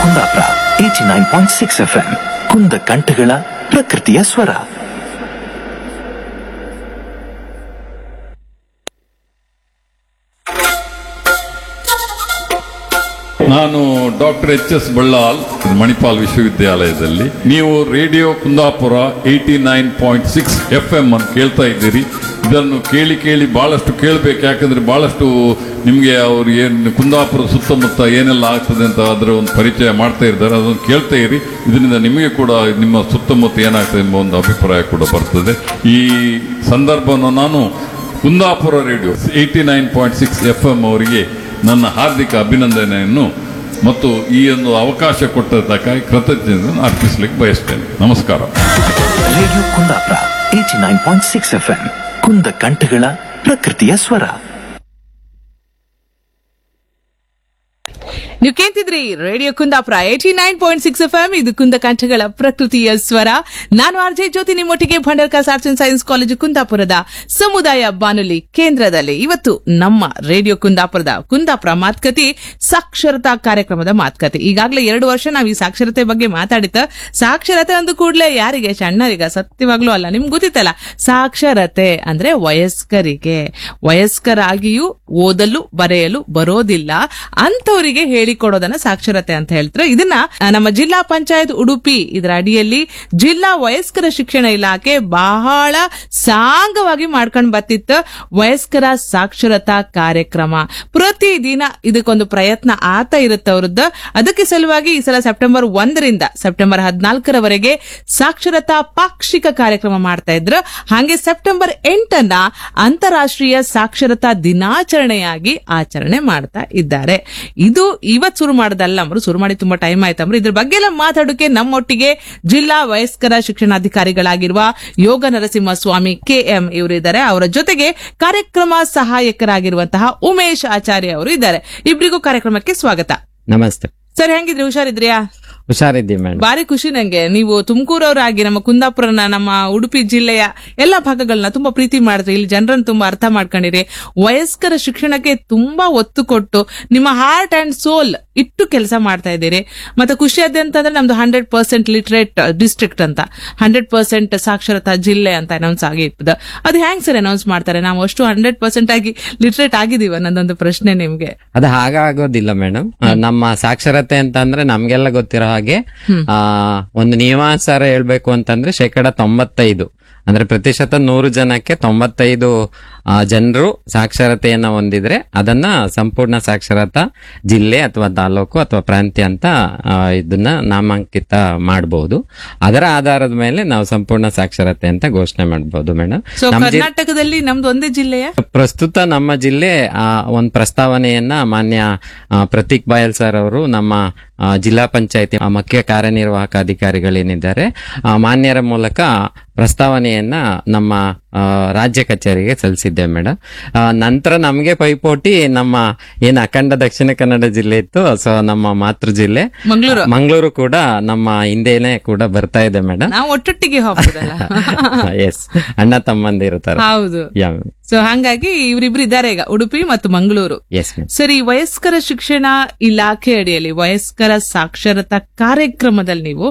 Kundapura eighty nine point six F M ಕುಂದ ಕಂಠಗಳ ಪ್ರಕೃತಿಯ ಸ್ವರ ನಾನು doctor H S Ballal Manipal ವಿಶ್ವವಿದ್ಯಾಲಯದಲ್ಲಿ ನೀವು radio Kundapura eighty nine point six F M ಅನ್ನು ಕೇಳ್ತಾ ಇದ್ದೀರಿ ಇದನ್ನು ಕೇಳಿ ಕೇಳಿ ಬಹಳಷ್ಟು ಕೇಳಬೇಕು ಯಾಕಂದ್ರೆ ಬಹಳಷ್ಟು ನಿಮಗೆ ಅವ್ರು ಏನು ಕುಂದಾಪುರ ಸುತ್ತಮುತ್ತ ಏನೆಲ್ಲ ಆಗ್ತದೆ ಅಂತ ಅದರ ಒಂದು ಪರಿಚಯ ಮಾಡ್ತಾ ಇದ್ದಾರೆ ಅದನ್ನು ಕೇಳ್ತಾ ಇರಿ ಇದರಿಂದ ನಿಮಗೆ ಕೂಡ ನಿಮ್ಮ ಸುತ್ತಮುತ್ತ ಏನಾಗ್ತದೆ ಎಂಬ ಒಂದು ಅಭಿಪ್ರಾಯ ಕೂಡ ಬರ್ತದೆ ಈ ಸಂದರ್ಭವನ್ನು ನಾನು Kundapura radio eighty nine point six F M ಅವರಿಗೆ ನನ್ನ ಹಾರ್ದಿಕ ಅಭಿನಂದನೆಯನ್ನು ಮತ್ತು ಈ ಒಂದು ಅವಕಾಶ ಕೊಟ್ಟದ್ದಕ್ಕಾಗಿ ಕೃತಜ್ಞತೆಯನ್ನು ಅರ್ಪಿಸಲಿಕ್ಕೆ ಬಯಸ್ತೇನೆ ನಮಸ್ಕಾರ radio Kundapura eighty nine point six F M ಕುಂದ ಕಂಠಗಳ ಪ್ರಕೃತಿಯ ಸ್ವರ ನೀವು ಕೇಳ್ತಿದ್ರಿ radio Kundapura eighty nine point six F M ಇದು ಕುಂದ ಕಂಠಗಳ ಪ್ರಕೃತಿಯ ಸ್ವರ ನಾನು ಆರ್ಜೆ ಜ್ಯೋತಿ ನಿಮ್ಮೊಟ್ಟಿಗೆ Bhandarkar's arts and science college ಕುಂದಾಪುರದ ಸಮುದಾಯ ಬಾನುಲಿ ಕೇಂದ್ರದಲ್ಲಿ ಇವತ್ತು ನಮ್ಮ ರೇಡಿಯೋ ಕುಂದಾಪುರದ ಕುಂದಾಪುರ ಮಾತುಕತೆ ಸಾಕ್ಷರತಾ ಕಾರ್ಯಕ್ರಮದ ಮಾತುಕತೆ ಈಗಾಗಲೇ ಎರಡು ವರ್ಷ ನಾವು ಈ ಸಾಕ್ಷರತೆ ಬಗ್ಗೆ ಮಾತಾಡಿತ್ತ ಸಾಕ್ಷರತೆ ಅಂದ ಕೂಡಲೇ ಯಾರಿಗೆ ಸಣ್ಣರಿಗ ಸತ್ಯವಾಗ್ಲೂ ಅಲ್ಲ ನಿಮ್ಗೆ ಗೊತ್ತಿತ್ತಲ್ಲ ಸಾಕ್ಷರತೆ ಅಂದ್ರೆ ವಯಸ್ಕರಿಗೆ ವಯಸ್ಕರಾಗಿಯೂ ಓದಲು ಬರೆಯಲು ಬರೋದಿಲ್ಲ ಅಂತವರಿಗೆ ಹೇಳಿಕೊಡೋದನ್ನ ಸಾಕ್ಷರತೆ ಅಂತ ಹೇಳ್ತಾರೆ ಇದನ್ನ ಆ, ನಮ್ಮ ಜಿಲ್ಲಾ ಪಂಚಾಯತ್ ಉಡುಪಿ ಇದರ ಅಡಿಯಲ್ಲಿ ಜಿಲ್ಲಾ ವಯಸ್ಕರ ಶಿಕ್ಷಣ ಇಲಾಖೆ ಬಹಳ ಸಾಂಗವಾಗಿ ಮಾಡ್ಕೊಂಡ್ ಬರ್ತಿತ್ತು ವಯಸ್ಕರ ಸಾಕ್ಷರತಾ ಕಾರ್ಯಕ್ರಮ ಪ್ರತಿದಿನ ಇದಕ್ಕೊಂದು ಪ್ರಯತ್ನ ಆತ ಇರುತ್ತೆ ಅವ್ರದ್ದು ಅದಕ್ಕೆ ಸಲುವಾಗಿ ಈ ಸಲ ಸೆಪ್ಟೆಂಬರ್ ಒಂದರಿಂದ ಸೆಪ್ಟೆಂಬರ್ ಹದಿನಾಲ್ಕರವರೆಗೆ ಸಾಕ್ಷರತಾ ಪಾಕ್ಷಿಕ ಕಾರ್ಯಕ್ರಮ ಮಾಡ್ತಾ ಇದ್ರು ಹಾಗೆ ಸೆಪ್ಟೆಂಬರ್ ಎಂಟನ್ನ ಅಂತಾರಾಷ್ಟ್ರೀಯ ಸಾಕ್ಷರತಾ ದಿನಾಚರಣೆಯಾಗಿ ಆಚರಣೆ ಮಾಡ್ತಾ ಇದ್ದಾರೆ ಇದು ಇವತ್ ಶುರು ಮಾಡೋದಲ್ಲ ಅಮ್ರು ಶುರು ಮಾಡಿ ತುಂಬಾ ಟೈಮ್ ಆಯ್ತಮ್ರು ಇದ್ರ ಬಗ್ಗೆ ಎಲ್ಲ ಮಾತಾಡೋಕೆ ನಮ್ಮೊಟ್ಟಿಗೆ ಜಿಲ್ಲಾ ವಯಸ್ಕರ ಶಿಕ್ಷಣಾಧಿಕಾರಿಗಳಾಗಿರುವ ಯೋಗ ನರಸಿಂಹ ಸ್ವಾಮಿ ಕೆಎಂ ಇವರು ಇದ್ದಾರೆ ಅವರ ಜೊತೆಗೆ ಕಾರ್ಯಕ್ರಮ ಸಹಾಯಕರಾಗಿರುವಂತಹ ಉಮೇಶ್ ಆಚಾರ್ಯ ಅವರು ಇದ್ದಾರೆ ಇಬ್ಬರಿಗೂ ಕಾರ್ಯಕ್ರಮಕ್ಕೆ ಸ್ವಾಗತ ನಮಸ್ತೆ ಸರ್ ಹೆಂಗಿದ್ರಿ ಹುಷಾರಿದ್ರಿಯಾ ಹುಷಾರಿದ್ದೀವಿ ಮೇಡಮ್ ಬಾರಿ ಖುಷಿ ನಂಗೆ ನೀವು ತುಮಕೂರವರಾಗಿ ನಮ್ಮ ಕುಂದಾಪುರನ ನಮ್ಮ ಉಡುಪಿ ಜಿಲ್ಲೆಯ ಎಲ್ಲ ಭಾಗಗಳನ್ನ ತುಂಬಾ ಪ್ರೀತಿ ಮಾಡಿದ್ರಿ ಇಲ್ಲಿ ಜನರನ್ನು ತುಂಬಾ ಅರ್ಥ ಮಾಡ್ಕೊಂಡಿರಿ ವಯಸ್ಕರ ಶಿಕ್ಷಣಕ್ಕೆ ತುಂಬಾ ಒತ್ತು ಕೊಟ್ಟು ನಿಮ್ಮ ಹಾರ್ಟ್ ಅಂಡ್ ಸೋಲ್ ಇಟ್ಟು ಕೆಲಸ ಮಾಡ್ತಾ ಇದ್ದೀರಿ ಮತ್ತೆ ಖುಷಿ ಆದ ಅಂತಂದ್ರೆ ನಮ್ದು ಹಂಡ್ರೆಡ್ ಪರ್ಸೆಂಟ್ ಲಿಟ್ರೇಟ್ ಡಿಸ್ಟ್ರಿಕ್ಟ್ ಅಂತ ಹಂಡ್ರೆಡ್ ಪರ್ಸೆಂಟ್ ಸಾಕ್ಷರತಾ ಜಿಲ್ಲೆ ಅಂತ ಅನೌನ್ಸ್ ಆಗಿರ್ತದೆ ಅದು ಹ್ಯಾಂಗ್ ಸರ್ ಅನೌನ್ಸ್ ಮಾಡ್ತಾರೆ ನಾವು ಅಷ್ಟು ಹಂಡ್ರೆಡ್ ಪರ್ಸೆಂಟ್ ಆಗಿ ಲಿಟ್ರೇಟ್ ಆಗಿದೀವ ಅನ್ನೋದೊಂದು ಪ್ರಶ್ನೆ ನಿಮ್ಗೆ ಅದು ಹಾಗಾಗೋದಿಲ್ಲ ಮೇಡಮ್ ನಮ್ಮ ಸಾಕ್ಷರತೆ ಅಂತಂದ್ರೆ ನಮ್ಗೆಲ್ಲ ಗೊತ್ತಿರೋ ಹಾಗೆ ಆ ಒಂದು ನಿಯಮಾನುಸಾರ ಹೇಳ್ಬೇಕು ಅಂತಂದ್ರೆ ಶೇಕಡ ತೊಂಬತ್ತೈದು ಅಂದ್ರೆ ಪ್ರತಿಶತ ನೂರು ಜನಕ್ಕೆ ತೊಂಬತ್ತೈದು ಜನರು ಸಾಕ್ಷರತೆಯನ್ನ ಹೊಂದಿದ್ರೆ ಅದನ್ನ ಸಂಪೂರ್ಣ ಸಾಕ್ಷರತಾ ಜಿಲ್ಲೆ ಅಥವಾ ತಾಲೂಕು ಅಥವಾ ಪ್ರಾಂತ್ಯ ಅಂತ ಆ, ಇದನ್ನ ನಾಮಾಂಕಿತ ಮಾಡಬಹುದು ಅದರ ಆಧಾರದ ಮೇಲೆ ನಾವು ಸಂಪೂರ್ಣ ಸಾಕ್ಷರತೆ ಅಂತ ಘೋಷಣೆ ಮಾಡಬಹುದು ಮೇಡಮ್ ಸೊ ನಮ್ಮ ಜಿ- ಕರ್ನಾಟಕದಲ್ಲಿ ನಮ್ದು ಒಂದೇ ಜಿಲ್ಲೆಯ ಪ್ರಸ್ತುತ ನಮ್ಮ ಜಿಲ್ಲೆ ಆ, ಒಂದು ಪ್ರಸ್ತಾವನೆಯನ್ನ ಮಾನ್ಯ ಆ, ಪ್ರತೀಕ್ ಬಾಯಲ್ ಸರ್ ಅವರು ನಮ್ಮ ಆ, ಜಿಲ್ಲಾ ಪಂಚಾಯತಿ ಮುಖ್ಯ ಕಾರ್ಯನಿರ್ವಾಹಕ ಅಧಿಕಾರಿಗಳೇನಿದ್ದಾರೆ ಆ, ಮಾನ್ಯರ ಮೂಲಕ ಪ್ರಸ್ತಾವನೆಯನ್ನ ನಮ್ಮ ಆ, ರಾಜ್ಯ ಕಚೇರಿಗೆ ಸಲ್ಲಿಸಿದ್ದೆ ಮೇಡಮ್ ನಂತರ ನಮಗೆ ಪೈಪೋಟಿ ನಮ್ಮ ಏನು ಅಖಂಡ ದಕ್ಷಿಣ ಕನ್ನಡ ಜಿಲ್ಲೆ ಇತ್ತು ಸೊ ನಮ್ಮ ಮಾತೃ ಜಿಲ್ಲೆ ಮಂಗಳೂರು ಮಂಗಳೂರು ಕೂಡ ನಮ್ಮ ಹಿಂದೆನೆ ಕೂಡ ಬರ್ತಾ ಇದೆ ಮೇಡಮ್ ನಾವು ಒಟ್ಟೊಟ್ಟಿಗೆ ಹೋಗ್ಬೋದಲ್ಲ ಎಸ್ ಅಣ್ಣ ತಮ್ಮಂದಿರು ತರ ಹೌದು ಯಾ ಸೊ ಹಂಗಾಗಿ ಇವರಿಬ್ರು ಇದ್ದಾರೆ ಈಗ ಉಡುಪಿ ಮತ್ತು ಮಂಗಳೂರು ಎಸ್ ಮ್ಯಾಮ್ ಸರಿ ವಯಸ್ಕರ ಶಿಕ್ಷಣ ಇಲಾಖೆ ಅಡಿಯಲ್ಲಿ ವಯಸ್ಕರ ಸಾಕ್ಷರತಾ ಕಾರ್ಯಕ್ರಮದಲ್ಲಿ ನೀವು